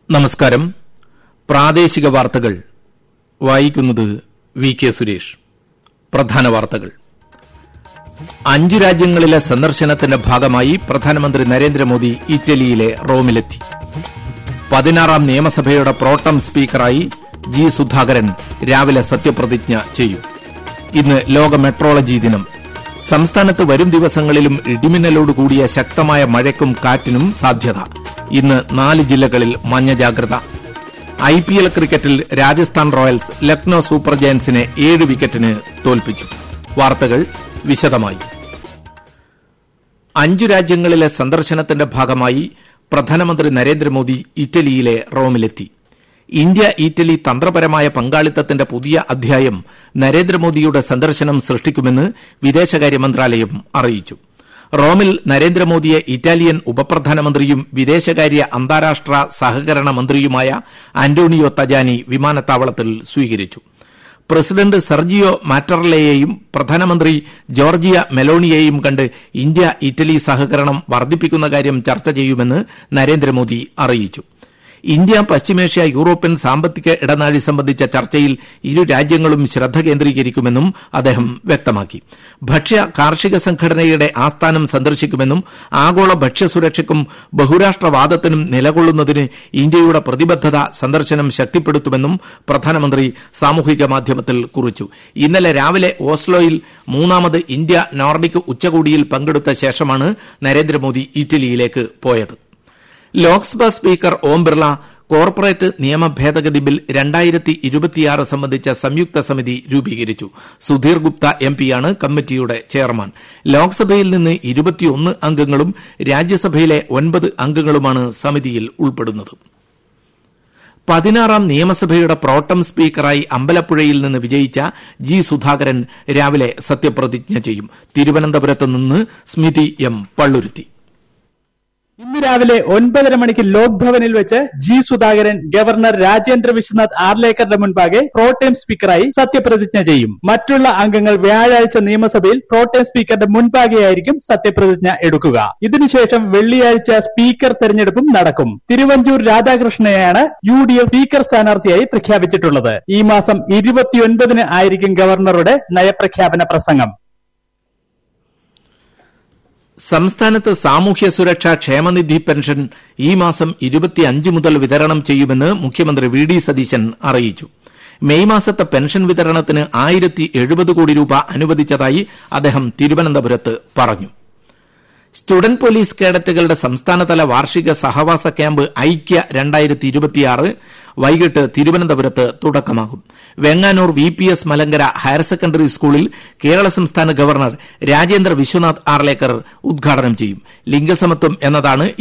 നമസ്കാരം പ്രാദേശിക വാർത്തകൾ വായിക്കുന്നത് വി കെ സുരേഷ് പ്രധാന വാർത്തകൾ അഞ്ചു രാജ്യങ്ങളിലെ സന്ദർശനത്തിന്റെ ഭാഗമായി പ്രധാനമന്ത്രി നരേന്ദ്രമോദി ഇറ്റലിയിലെ റോമിലെത്തി പതിനാറാം നിയമസഭയുടെ പ്രോട്ടം സ്പീക്കറായി ജി സുധാകരൻ രാവിലെ സത്യപ്രതിജ്ഞ ചെയ്യും ഇന്ന് ലോക മെട്രോളജി ദിനം സംസ്ഥാനത്ത് വരും ദിവസങ്ങളിലും ഇടിമിന്നലോട് കൂടിയ ശക്തമായ മഴയ്ക്കും കാറ്റിനും സാധ്യത ഇന്ന് നാല് ജില്ലകളിൽ മഞ്ഞ ജാഗ്രത ഐ പി എൽ ക്രിക്കറ്റിൽ രാജസ്ഥാൻ റോയൽസ് ലക്നോ സൂപ്പർ ജയൻസിനെ ഏഴ് വിക്കറ്റിന് തോൽപ്പിച്ചു വാർത്തകൾ വിശദമായി അഞ്ചു രാജ്യങ്ങളിലെ സന്ദർശനത്തിന്റെ ഭാഗമായി പ്രധാനമന്ത്രി നരേന്ദ്രമോദി ഇറ്റലിയിലെ റോമിലെത്തി ഇന്ത്യ ഇറ്റലി തന്ത്രപരമായ പങ്കാളിത്തത്തിന്റെ പുതിയ അധ്യായം നരേന്ദ്രമോദിയുടെ സന്ദർശനം സൃഷ്ടിക്കുമെന്ന് വിദേശകാര്യ മന്ത്രാലയം അറിയിച്ചു റോമിൽ നരേന്ദ്രമോദിയെ ഇറ്റാലിയൻ ഉപപ്രധാനമന്ത്രിയും വിദേശകാര്യ അന്താരാഷ്ട്ര സഹകരണ മന്ത്രിയുമായ ആന്റോണിയോ തജാനി വിമാനത്താവളത്തിൽ സ്വീകരിച്ചു പ്രസിഡന്റ് സെർജിയോ മാറ്റർലയെയും പ്രധാനമന്ത്രി ജോർജിയ മെലോണിയെയും കണ്ട് ഇന്ത്യ ഇറ്റലി സഹകരണം വർദ്ധിപ്പിക്കുന്ന കാര്യം ചർച്ച ചെയ്യുമെന്ന് നരേന്ദ്രമോദി അറിയിച്ചു ഇന്ത്യ പശ്ചിമേഷ്യ യൂറോപ്യൻ സാമ്പത്തിക ഇടനാഴി സംബന്ധിച്ച ചർച്ചയിൽ ഇരു രാജ്യങ്ങളും ശ്രദ്ധ കേന്ദ്രീകരിക്കുമെന്നും അദ്ദേഹം വ്യക്തമാക്കി ഭക്ഷ്യ കാർഷിക സംഘടനയുടെ ആസ്ഥാനം സന്ദർശിക്കുമെന്നും ആഗോള ഭക്ഷ്യസുരക്ഷയ്ക്കും ബഹുരാഷ്ട്രവാദത്തിനും നിലകൊള്ളുന്നതിന് ഇന്ത്യയുടെ പ്രതിബദ്ധത സന്ദർശനം ശക്തിപ്പെടുത്തുമെന്നും പ്രധാനമന്ത്രി സാമൂഹിക മാധ്യമത്തിൽ കുറിച്ചു ഇന്നലെ രാവിലെ ഓസ്ലോയിൽ മൂന്നാമത് ഇന്ത്യ നോർഡിക് ഉച്ചകോടിയിൽ പങ്കെടുത്ത ശേഷമാണ് നരേന്ദ്രമോദി ഇറ്റലിയിലേക്ക് പോയത് ലോക്സഭാ സ്പീക്കർ ഓം ബിർള കോർപ്പറേറ്റ് നിയമ ഭേദഗതി ബിൽ രണ്ടായിരത്തി ഇരുപത്തിയാറ് സംബന്ധിച്ച സംയുക്ത സമിതി രൂപീകരിച്ചു സുധീർ ഗുപ്ത എം പിയാണ് കമ്മിറ്റിയുടെ ചെയർമാൻ ലോക്സഭയിൽ നിന്ന് ഇരുപത്തിയൊന്ന് അംഗങ്ങളും രാജ്യസഭയിലെ ഒൻപത് അംഗങ്ങളുമാണ് സമിതിയിൽ ഉൾപ്പെടുന്നത് പതിനാറാം നിയമസഭയുടെ പ്രോട്ടം സ്പീക്കറായി അമ്പലപ്പുഴയിൽ നിന്ന് വിജയിച്ച ജി സുധാകരൻ രാവിലെ സത്യപ്രതിജ്ഞ ചെയ്യും തിരുവനന്തപുരത്ത് നിന്ന് സ്മിതി എം പള്ളുരുത്തി ഇന്ന് രാവിലെ ഒൻപതര മണിക്ക് ലോക് ഭവനിൽ വെച്ച് ജി സുധാകരൻ ഗവർണർ രാജേന്ദ്ര വിശ്വനാഥ് ആർലേക്കറുടെ മുൻപാകെ പ്രോട്ടേം സ്പീക്കറായി സത്യപ്രതിജ്ഞ ചെയ്യും മറ്റുള്ള അംഗങ്ങൾ വ്യാഴാഴ്ച നിയമസഭയിൽ പ്രോട്ടേം സ്പീക്കറുടെ മുൻപാകെയായിരിക്കും സത്യപ്രതിജ്ഞ എടുക്കുക ഇതിനുശേഷം വെള്ളിയാഴ്ച സ്പീക്കർ തെരഞ്ഞെടുപ്പും നടക്കും തിരുവഞ്ചൂർ രാധാകൃഷ്ണനെയാണ് യു ഡി എഫ് സ്പീക്കർ സ്ഥാനാർത്ഥിയായി പ്രഖ്യാപിച്ചിട്ടുള്ളത് ഈ മാസം ഇരുപത്തിയൊൻപതിന് ആയിരിക്കും ഗവർണറുടെ നയപ്രഖ്യാപന പ്രസംഗം സംസ്ഥാനത്ത് സാമൂഹ്യ സുരക്ഷാ ക്ഷേമനിധി പെൻഷൻ ഈ മാസം ഇരുപത്തിയഞ്ച് മുതൽ വിതരണം ചെയ്യുമെന്ന് മുഖ്യമന്ത്രി വി ഡി സതീശൻ അറിയിച്ചു മെയ് മാസത്തെ പെൻഷൻ വിതരണത്തിന് ആയിരത്തി എഴുപത് കോടി രൂപ അനുവദിച്ചതായി അദ്ദേഹം തിരുവനന്തപുരത്ത് പറഞ്ഞു സ്റ്റുഡന്റ് പോലീസ് കേഡറ്റുകളുടെ സംസ്ഥാനതല വാർഷിക സഹവാസ ക്യാമ്പ് ഐക്യ രണ്ടായിരത്തി ഇരുപത്തിയാറ് വൈകിട്ട് തിരുവനന്തപുരത്ത് തുടക്കമാകും Venganoor V P S Malankara higher secondary സ്കൂളിൽ കേരള സംസ്ഥാന ഗവർണർ രാജേന്ദ്ര വിശ്വനാഥ് ആർലേക്കർ ഉദ്ഘാടനം ചെയ്യും ലിംഗസമത്വം എന്നതാണ്